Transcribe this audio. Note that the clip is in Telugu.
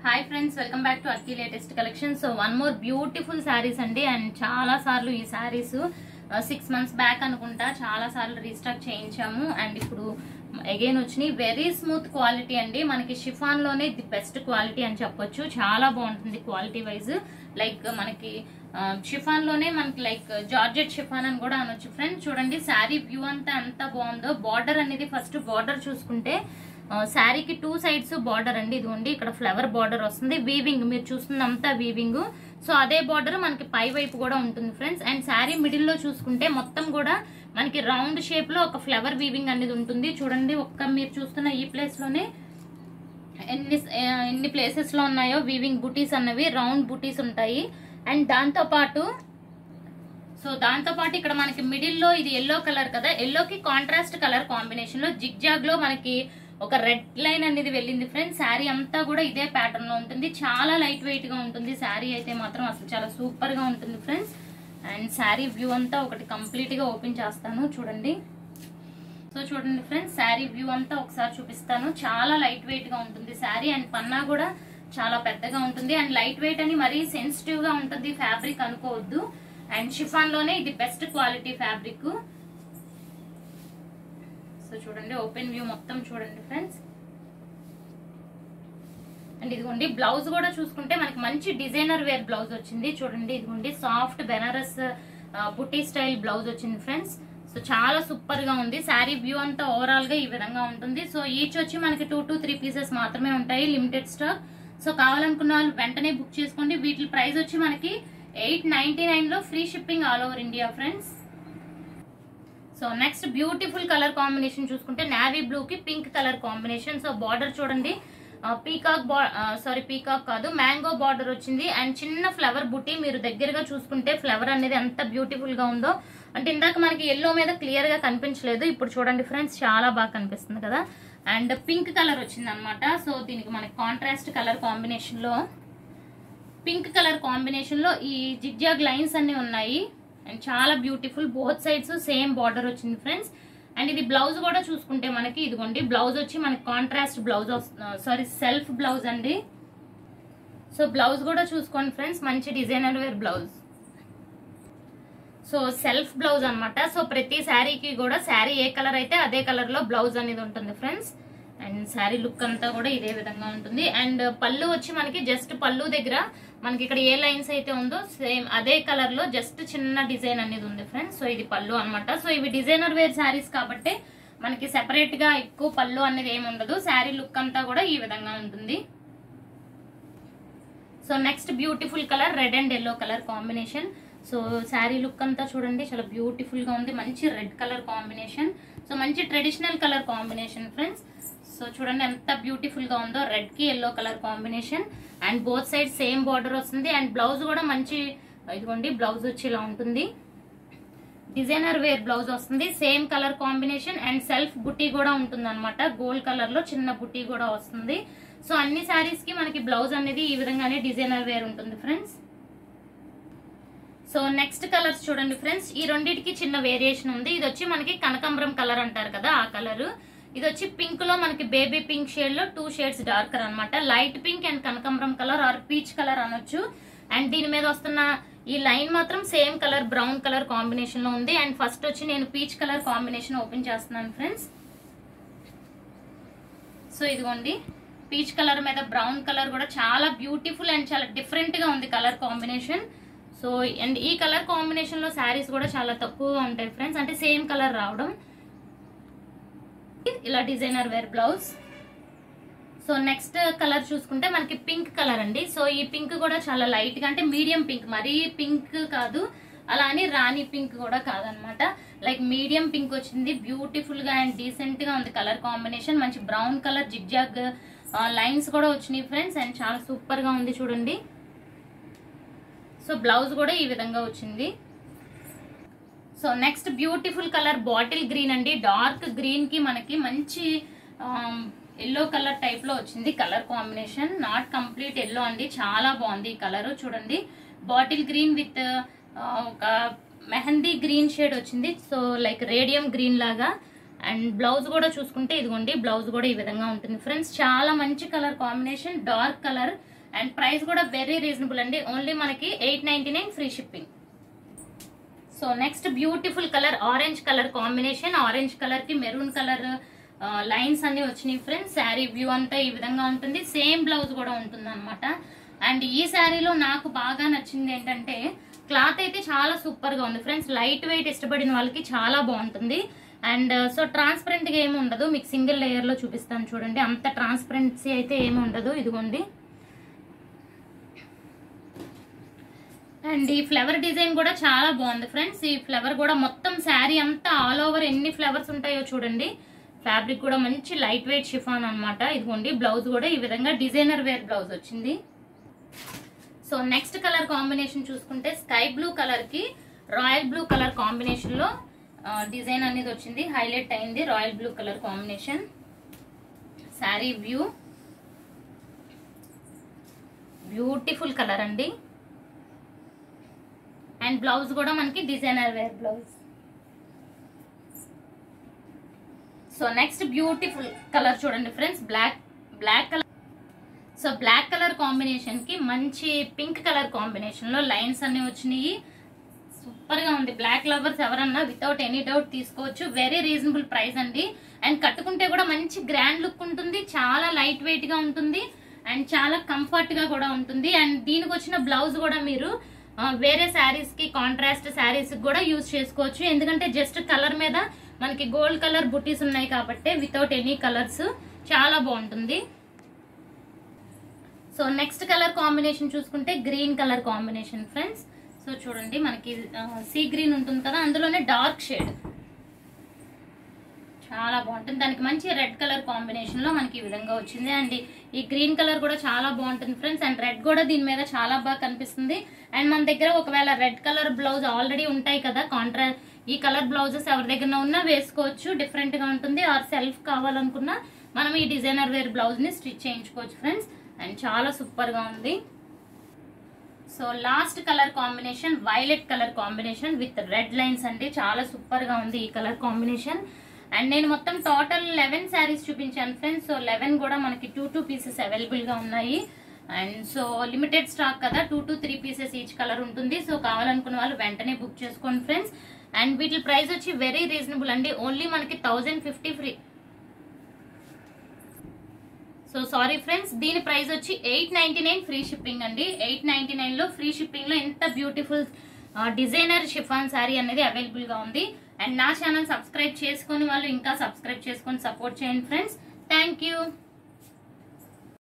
hi friends welcome back to Akki latest collection so one more beautiful sarees అండి అండ్ చాలా సార్లు ఈ శారీస్ సిక్స్ మంత్స్ బ్యాక్ అనుకుంటా చాలా సార్లు రీస్టాక్ చేయించాము అండ్ ఇప్పుడు అగైన్ వచ్చినాయి వెరీ స్మూత్ క్వాలిటీ అండి మనకి షిఫాన్ లోనే ది బెస్ట్ క్వాలిటీ అని చెప్పొచ్చు చాలా బాగుంటుంది క్వాలిటీ వైజ్ లైక్ మనకి షిఫాన్ లోనే మనకి లైక్ జార్జెట్ షిఫాన్ అని కూడా అనొచ్చు ఫ్రెండ్స్ చూడండి శారీ వ్యూ అంతా ఎంత బాగుందో బార్డర్ అనేది ఫస్ట్ బార్డర్ చూసుకుంటే శారీకి టూ సైడ్స్ బార్డర్ అండి ఇదిగోండి ఇక్కడ ఫ్లవర్ బార్డర్ వస్తుంది వీవింగ్ మీరు చూస్తుందంతా వీవింగ్ సో అదే బార్డర్ మనకి పై వైపు కూడా ఉంటుంది ఫ్రెండ్స్ అండ్ శారీ మిడిల్ లో చూసుకుంటే మొత్తం కూడా మనకి రౌండ్ షేప్ లో ఒక ఫ్లవర్ వీవింగ్ అనేది ఉంటుంది చూడండి ఒక్క మీరు చూస్తున్న ఈ ప్లేస్ లోనే ఎన్ని ఎన్ని ప్లేసెస్ లో ఉన్నాయో వీవింగ్ బుటీస్ అన్నవి రౌండ్ బుటీస్ ఉంటాయి అండ్ దాంతో పాటు సో దాంతో పాటు ఇక్కడ మనకి మిడిల్ లో ఇది ఎల్లో కలర్ కదా ఎల్లోకి కాంట్రాస్ట్ కలర్ కాంబినేషన్ లో జిగ్ జాగ్ లో మనకి ఒక రెడ్ లైన్ అనేది వెళ్ళింది ఫ్రెండ్స్ శారీ అంతా కూడా ఇదే ప్యాటర్న్ లో ఉంటుంది చాలా లైట్ వెయిట్ గా ఉంటుంది శారీ అయితే మాత్రం అసలు చాలా సూపర్ గా ఉంటుంది ఫ్రెండ్స్ అండ్ శారీ వ్యూ అంతా ఒకటి కంప్లీట్ గా ఓపెన్ చేస్తాను చూడండి సో చూడండి ఫ్రెండ్స్ శారీ వ్యూ అంతా ఒకసారి చూపిస్తాను చాలా లైట్ వెయిట్ గా ఉంటుంది శారీ అండ్ పన్నా కూడా చాలా పెద్దగా ఉంటుంది అండ్ లైట్ వెయిట్ అని మరీ సెన్సిటివ్ గా ఉంటుంది ఫ్యాబ్రిక్ అనుకోవద్దు అండ్ షిఫాన్ లోనే ఇది బెస్ట్ క్వాలిటీ ఫ్యాబ్రిక్ సో చూడండి ఓపెన్ వ్యూ మొత్తం చూడండి ఫ్రెండ్స్ అండ్ ఇదిగోండి బ్లౌజ్ కూడా చూసుకుంటే మనకి మంచి డిజైనర్ వేర్ బ్లౌజ్ వచ్చింది చూడండి ఇదిగోండి soft Banaras buti style blouse వచ్చింది ఫ్రెండ్స్ సో చాలా సూపర్ గా ఉంది శారీ వ్యూ అంతా ఓవరాల్ గా ఈ విధంగా ఉంటుంది సో ఈచ్ వచ్చి మనకి టూ టు త్రీ పీసెస్ మాత్రమే ఉంటాయి లిమిటెడ్ స్టాక్ సో కావాలనుకున్న వాళ్ళు వెంటనే బుక్ చేసుకోండి వీటి ప్రైస్ వచ్చి మనకి ఎయిట్ నైన్టీ నైన్ లో free shipping all over India friends so next beautiful colour combination చూసుకుంటే నావీ బ్లూ కి pink colour combination so border చూడండి పీకాక్ సారీ పీకాక్ కాదు మ్యాంగో బార్డర్ వచ్చింది అండ్ చిన్న ఫ్లవర్ బుట్టి మీరు దగ్గరగా చూసుకుంటే ఫ్లవర్ అనేది ఎంత బ్యూటిఫుల్ గా ఉందో అంటే ఇందాక మనకి ఎల్లో మీద క్లియర్ గా కనిపించలేదు ఇప్పుడు చూడండి ఫ్రెండ్స్ చాలా బాగా కనిపిస్తుంది కదా అండ్ పింక్ కలర్ వచ్చింది అనమాట సో దీనికి మనకి కాంట్రాస్ట్ కలర్ కాంబినేషన్ లో పింక్ కలర్ కాంబినేషన్ లో ఈ జిగ్జాగ్ లైన్స్ అన్ని ఉన్నాయి అండ్ చాలా beautiful both sides same border వచ్చింది ఫ్రెండ్స్ అండ్ ఇది బ్లౌజ్ కూడా చూసుకుంటే మనకి ఇదిగోండి బ్లౌజ్ వచ్చి మనకి contrast blouse sorry self blouse అండి సో బ్లౌజ్ కూడా చూసుకోండి ఫ్రెండ్స్ మంచి designer wear blouse so self blouse అనమాట సో ప్రతి శారీకి కూడా శారీ ఏ కలర్ అయితే అదే కలర్ లో బ్లౌజ్ అనేది ఉంటుంది ఫ్రెండ్స్ అండ్ శారీ లుక్ అంతా కూడా ఇదే విధంగా ఉంటుంది అండ్ పళ్ళు వచ్చి మనకి జస్ట్ పళ్ళు దగ్గర మనకి ఇక్కడ ఏ లైన్స్ అయితే ఉందో సేమ్ అదే కలర్ లో జస్ట్ చిన్న డిజైన్ అనేది ఉంది ఫ్రెండ్స్ సో ఇది పళ్ళు అనమాట సో ఇవి డిజైనర్ వేర్ శారీస్ కాబట్టి మనకి సెపరేట్ గా ఎక్కువ పళ్ళు అనేది ఏమి ఉండదు శారీ లుక్ అంతా కూడా ఈ విధంగా ఉంటుంది so next beautiful colour red and yellow colour combination so sari look అంతా చూడండి చాలా బ్యూటిఫుల్ గా ఉంది మంచి రెడ్ కలర్ కాంబినేషన్ సో మంచి traditional colour combination friends so చూడండి ఎంత బ్యూటిఫుల్ గా ఉందో రెడ్ కి yellow colour combination and both side same border వస్తుంది అండ్ బ్లౌజ్ కూడా మంచి ఇదిగోండి బ్లౌజ్ వచ్చి ఇలా ఉంటుంది డిజైనర్ వేర్ బ్లౌజ్ వస్తుంది same colour combination and self butti కూడా ఉంటుంది అనమాట గోల్డ్ కలర్ లో చిన్న బుట్టి కూడా వస్తుంది సో అన్ని శారీస్ కి మనకి బ్లౌజ్ అనేది ఈ విధంగానే డిజైనర్ వేర్ ఉంటుంది ఫ్రెండ్స్ సో నెక్స్ట్ కలర్స్ చూడండి ఫ్రెండ్స్ ఈ రెండింటికి చిన్న వేరియేషన్ ఉంది ఇది వచ్చి మనకి కనకాంబరం కలర్ అంటారు కదా ఆ కలర్ ఇది వచ్చి పింక్ లో మనకి బేబీ పింక్ షేడ్ లో టూ షేడ్స్ డార్కర్ అనమాట లైట్ పింక్ అండ్ కనకాంబరం కలర్ ఆర్ పీచ్ కలర్ అనొచ్చు అండ్ దీని మీద వస్తున్న ఈ లైన్ మాత్రం same colour brown colour combination లో ఉంది అండ్ ఫస్ట్ వచ్చి నేను పీచ్ కలర్ కాంబినేషన్ ఓపెన్ చేస్తున్నాను ఫ్రెండ్స్ సో ఇదిగోండి పీచ్ కలర్ మీద బ్రౌన్ కలర్ కూడా చాలా బ్యూటిఫుల్ అండ్ చాలా డిఫరెంట్ గా ఉంది కలర్ కాంబినేషన్ సో అండ్ ఈ కలర్ కాంబినేషన్ లో శారీస్ కూడా చాలా తక్కువగా ఉంటాయి ఫ్రెండ్స్ అంటే సేమ్ కలర్ రావడం ఇలా designer wear blouse so next colour చూసుకుంటే మనకి పింక్ కలర్ అండి సో ఈ పింక్ కూడా చాలా లైట్ గా అంటే మీడియం పింక్ మరీ పింక్ కాదు అలా అని రాణి పింక్ కూడా కాదనమాట లైక్ మీడియం పింక్ వచ్చింది బ్యూటిఫుల్ గా అండ్ డీసెంట్ గా ఉంది కలర్ కాంబినేషన్ మంచి బ్రౌన్ కలర్ జిగ్జాగ్ లైన్స్ కూడా వచ్చినాయి ఫ్రెండ్స్ అండ్ చాలా సూపర్ గా ఉంది చూడండి సో బ్లౌజ్ కూడా ఈ విధంగా వచ్చింది so next beautiful colour bottle green అండి డార్క్ గ్రీన్ కి మనకి మంచి ఎల్లో కలర్ టైప్ లో వచ్చింది colour combination not complete yellow అండి చాలా బాగుంది ఈ కలర్ చూడండి బాటిల్ గ్రీన్ విత్ ఒక మెహందీ గ్రీన్ షేడ్ వచ్చింది సో లైక్ రేడియం గ్రీన్ లాగా అండ్ బ్లౌజ్ కూడా చూసుకుంటే ఇదిగోండి బ్లౌజ్ కూడా ఈ విధంగా ఉంటుంది ఫ్రెండ్స్ చాలా మంచి colour combination dark colour and price కూడా వెరీ రీజనబుల్ అండి ఓన్లీ మనకి eight ninety nine free shipping so next beautiful colour orange colour combination orange colour కి మెరూన్ కలర్ లైన్స్ అన్ని వచ్చినాయి ఫ్రెండ్స్ శారీ వ్యూ అంతా ఈ విధంగా ఉంటుంది సేమ్ బ్లౌజ్ కూడా ఉంటుంది అనమాట అండ్ ఈ శారీలో నాకు బాగా నచ్చింది ఏంటంటే క్లాత్ అయితే చాలా సూపర్ గా ఉంది ఫ్రెండ్స్ లైట్ వెయిట్ ఇష్టపడిన వాళ్ళకి చాలా బాగుంటుంది అండ్ సో ట్రాన్స్పరెంట్ గా ఏమి ఉండదు మీకు సింగిల్ లేయర్ లో చూపిస్తాను చూడండి అంత ట్రాన్స్పరెన్సీ అయితే ఏమి ఉండదు ఇదిగోండి అండ్ ఈ ఫ్లవర్ డిజైన్ కూడా చాలా బాగుంది ఫ్రెండ్స్ ఈ ఫ్లవర్ కూడా మొత్తం శారీ అంతా ఆల్ ఓవర్ ఎన్ని ఫ్లవర్స్ ఉంటాయో చూడండి ఫ్యాబ్రిక్ కూడా మంచి లైట్ వెయిట్ షిఫాన్ అనమాట ఇదిగోండి బ్లౌజ్ కూడా ఈ విధంగా డిజైనర్ వేర్ బ్లౌజ్ వచ్చింది సో నెక్స్ట్ కలర్ కాంబినేషన్ చూసుకుంటే స్కై బ్లూ కలర్ కి రాయల్ బ్లూ కలర్ కాంబినేషన్ లో డిజైన్ అనేది వచ్చింది హైలైట్ అయింది royal blue colour combination sari view beautiful colour అండి అండ్ బ్లౌజ్ కూడా మనకి designer wear blouse so next beautiful colour చూడండి friends black black colour so black colour combination కి మంచి పింక్ కలర్ కాంబినేషన్ లో లైన్స్ అన్ని వచ్చినాయి సూపర్ గా ఉంది బ్లాక్ లవర్స్ ఎవరన్నా వితౌట్ ఎనీ డౌట్ తీసుకోవచ్చు వెరీ రీజనబుల్ ప్రైస్ అండి అండ్ కట్టుకుంటే కూడా మంచి గ్రాండ్ లుక్ ఉంటుంది చాలా లైట్ వెయిట్ గా ఉంటుంది అండ్ చాలా కంఫర్ట్ గా కూడా ఉంటుంది అండ్ దీనికి వచ్చిన బ్లౌజ్ కూడా మీరు ఆ, వేరే శారీస్ కి కాంట్రాస్ట్ శారీస్ కూడా యూజ్ చేసుకోవచ్చు ఎందుకంటే జస్ట్ కలర్ మీద మనకి గోల్డ్ కలర్ బుటీస్ ఉన్నాయి కాబట్టి వితౌట్ ఎనీ కలర్స్ చాలా బాగుంటుంది సో నెక్స్ట్ కలర్ కాంబినేషన్ చూసుకుంటే green colour combination friends so చూడండి మనకి సీ గ్రీన్ ఉంటుంది కదా అందులోనే డార్క్ షేడ్ చాలా బాగుంటుంది దానికి మంచి రెడ్ కలర్ కాంబినేషన్ లో మనకి ఈ విధంగా వచ్చింది అండ్ ఈ గ్రీన్ కలర్ కూడా చాలా బాగుంటుంది ఫ్రెండ్స్ అండ్ రెడ్ కూడా దీని మీద చాలా బాగా కనిపిస్తుంది అండ్ మన దగ్గర ఒకవేళ రెడ్ కలర్ బ్లౌజ్ ఆల్రెడీ ఉంటాయి కదా కాంట్రా ఈ కలర్ బ్లౌజెస్ ఎవరి దగ్గర ఉన్నా వేసుకోవచ్చు డిఫరెంట్ గా ఉంటుంది ఆర్ సెల్ఫ్ కావాలనుకున్నా మనం ఈ డిజైనర్ వేర్ బ్లౌజ్ ని స్టిచ్ చేయించుకోవచ్చు ఫ్రెండ్స్ అండ్ చాలా సూపర్ గా ఉంది so last colour combination violet colour combination with red lines అండి చాలా సూపర్ గా ఉంది ఈ కలర్ కాంబినేషన్ అండ్ నేను మొత్తం టోటల్ లెవెన్ శారీస్ చూపించాను ఫ్రెండ్స్ సో లెవెన్ కూడా మనకి టూ టూ పీసెస్ అవైలబుల్ గా ఉన్నాయి అండ్ సో లిమిటెడ్ స్టాక్ కదా two to three pieces each colour ఉంటుంది సో కావాలనుకున్న వాళ్ళు వెంటనే బుక్ చేసుకోండి ఫ్రెండ్స్ అండ్ వీటి ప్రైస్ వచ్చి వెరీ రీజనబుల్ అండి ఓన్లీ మనకి thousand fifty free so sorry friends దీని ప్రైస్ వచ్చి eight ninety nine free shipping అండి ఎయిట్ నైన్టీ నైన్ లో ఫ్రీ షిప్పింగ్ లో ఎంత బ్యూటిఫుల్ డిజైనర్ షిఫాన్ శారీ అనేది అవైలబుల్ గా ఉంది అండ్ నా ఛానల్ సబ్స్క్రైబ్ చేసుకొని వాళ్ళు ఇంకా సబ్స్క్రైబ్ చేసుకొని సపోర్ట్ చేయండి ఫ్రెండ్స్ థ్యాంక్ యూ